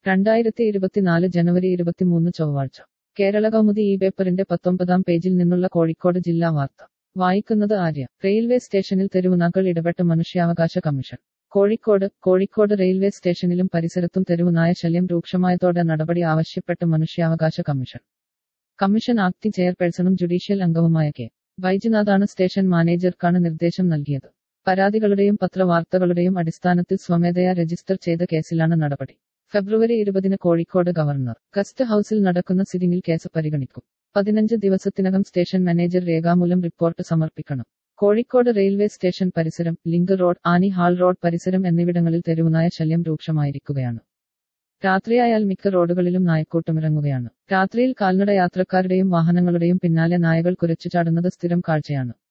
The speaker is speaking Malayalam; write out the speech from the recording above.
രണ്ടായിരത്തി ഇരുപത്തിനാല് ജനുവരി ഇരുപത്തിമൂന്ന് ചൊവ്വാഴ്ച കേരള കൗമുദി ഈ പേപ്പറിന്റെ പത്തൊമ്പതാം പേജിൽ നിന്നുള്ള കോഴിക്കോട് ജില്ലാ വാർത്ത വായിക്കുന്നത് ആര്യ റെയിൽവേ സ്റ്റേഷനിൽ തെരുവുനാക്കൾ ഇടപെട്ട് മനുഷ്യാവകാശ കമ്മീഷൻ കോഴിക്കോട് കോഴിക്കോട് റെയിൽവേ സ്റ്റേഷനിലും പരിസരത്തും തെരുവുനായ ശല്യം രൂക്ഷമായതോടെ നടപടി ആവശ്യപ്പെട്ട് മനുഷ്യാവകാശ കമ്മീഷൻ കമ്മീഷൻ ആക്ടിംഗ് ചെയർപേഴ്സണും ജുഡീഷ്യൽ അംഗവുമായ കെ വൈദ്യനാഥാണ് സ്റ്റേഷൻ മാനേജർക്കാണ് നിർദ്ദേശം നൽകിയത് പരാതികളുടെയും പത്രവാർത്തകളുടെയും അടിസ്ഥാനത്തിൽ സ്വമേധയാ രജിസ്റ്റർ ചെയ്ത കേസിലാണ് നടപടി ഫെബ്രുവരി ഇരുപതിന് കോഴിക്കോട് ഗവർണർ ഗസ്റ്റ് ഹൌസിൽ നടക്കുന്ന സിറ്റിംഗിൽ കേസ് പരിഗണിക്കും പതിനഞ്ച് ദിവസത്തിനകം സ്റ്റേഷൻ മാനേജർ രേഖാമൂലം റിപ്പോർട്ട് സമർപ്പിക്കണം കോഴിക്കോട് റെയിൽവേ സ്റ്റേഷൻ പരിസരം link road Annie hall road പരിസരം എന്നിവിടങ്ങളിൽ തെരുവുനായ ശല്യം രൂക്ഷമായിരിക്കുകയാണ് രാത്രിയായാൽ മിക്ക റോഡുകളിലും നായക്കൂട്ടമിറങ്ങുകയാണ് രാത്രിയിൽ കാൽനട യാത്രക്കാരുടെയും വാഹനങ്ങളുടെയും പിന്നാലെ നായകൾ കുരച്ചുചാടുന്നത് സ്ഥിരം കാഴ്ചയാണ്